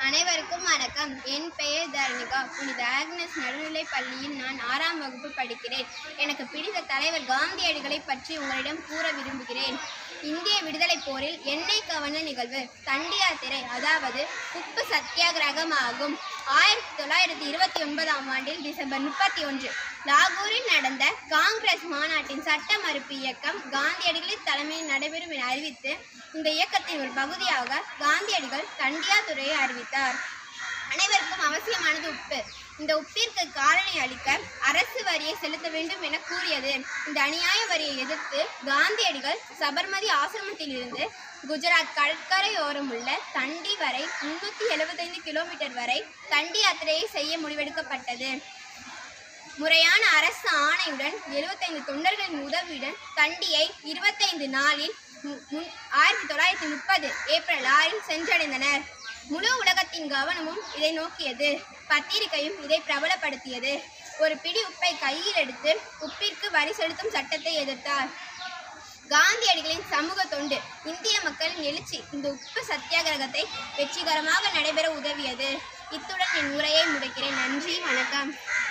அனைவருக்கும் வணக்கம் என் பெயர் தரணிகா புனித ஆக்னஸ் நடுநிலைப் பள்ளியில் நான் ஆறாம் வகுப்பு படிக்கிறேன் எனக்கு பிடித்த தலைவர் காந்தியடிகளை பற்றி உங்களிடம் கூற விரும்புகிறேன் இந்திய விடுதலைப் போரில் எண்ணெய் கவன நிகழ்வு தண்டி யாத்திரை அதாவது உப்பு சத்தியாகிரகம் ஆகும் ஆயிரத்தி தொள்ளாயிரத்தி இருபத்தி ஒன்பதாம் ஆண்டில் டிசம்பர் முப்பத்தி ஒன்று லாகூரில் நடந்த காங்கிரஸ் மாநாட்டின் சட்ட மறுப்பு இயக்கம் காந்தியடிகளின் தலைமையில் நடைபெறும் என அறிவித்து இந்த இயக்கத்தின் ஒரு பகுதியாக காந்தியடிகள் தண்டியாத்துறையை அறிவித்தார் அனைவருக்கும் அவசியமானது உப்பு இந்த உப்பிற்கு காலனை அளிக்க அரசு வரியை செலுத்த வேண்டும் என கூறியது இந்த அநியாய வரியை எதிர்த்து காந்தியடிகள் சபர்மதி ஆசிரமத்தில் இருந்து குஜராத் கடற்கரையோரம் உள்ள தண்டி வரை முன்னூற்றி எழுபத்தைந்து கிலோமீட்டர் வரை தண்டி யாத்திரையை செய்ய முடிவெடுக்கப்பட்டது முறையான அரசு ஆணையுடன் எழுபத்தைந்து தொண்டர்களின் உதவியுடன் தண்டியை இருபத்தைந்து நாளில் மு- முன்- ஆயிரத்தி தொள்ளாயிரத்தி முப்பது ஏப்ரல் ஆறில் சென்றடைந்தனர் முழு உலகத்தின் கவனமும் இதை நோக்கியது பத்திரிகையும் இதை பிரபலப்படுத்தியது ஒரு பிடி உப்பை கையில் எடுத்து உப்பிற்கு வரி செலுத்தும் சட்டத்தை எதிர்த்தார் காந்தியடிகளின் சமூக தொண்டு இந்திய மக்களின் எழுச்சி இந்த உப்பு சத்தியாகிரகத்தை வெற்றிகரமாக நடைபெற உதவியது இத்துடன் என் உரையை முடிக்கிறேன் நன்றி வணக்கம்